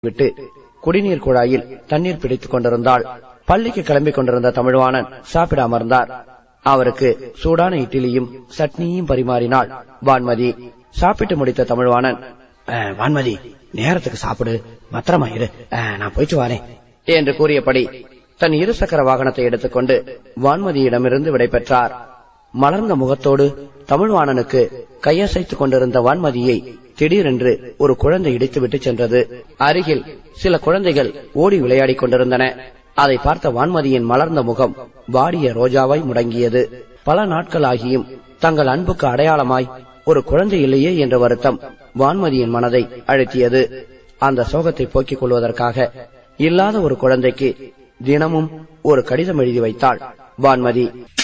விட்டு குடிநீர் குழாயில் தண்ணீர் பிடித்துக் கொண்டிருந்தாள் பள்ளிக்கு கிளம்பிக் கொண்டிருந்த தமிழ்வாணன் சாப்பிட அமர்ந்தார் அவருக்கு சூடான இட்லியும் சட்னியும் பரிமாறினாள் வான்மதி சாப்பிட்டு முடித்த தமிழ்வாணன் "அஹ், வான்மதி நேரத்துக்கு சாப்பிடு பத்திரமா இரு அஹ், நான் போயிட்டு வரேன் என்று கூறியபடி தன் இருசக்கர வாகனத்தை எடுத்துக்கொண்டு வான்மதியிடமிருந்து விடைபெற்றார் மலர்ந்த முகத்தோடு தமிழ்வாணனுக்கு கையசைத்துக் கொண்டிருந்த வான்மதியை திடீரென்று ஒரு குழந்தை இடித்துவிட்டு சென்றது அருகில் சில குழந்தைகள் ஓடி விளையாடிக் கொண்டிருந்தன அதை பார்த்த வான்மதியின் மலர்ந்த முகம் வாடிய ரோஜாவாய் முடங்கியது பல நாட்கள் ஆகியும் தங்கள் அன்புக்கு அடையாளமாய் ஒரு குழந்தை இல்லையே என்ற வருத்தம் வான்மதியின் மனதை அழுத்தியது அந்த சோகத்தை போக்கிக் கொள்வதற்காக இல்லாத ஒரு குழந்தைக்கு தினமும் ஒரு கடிதம் எழுதி வைத்தாள் வான்மதி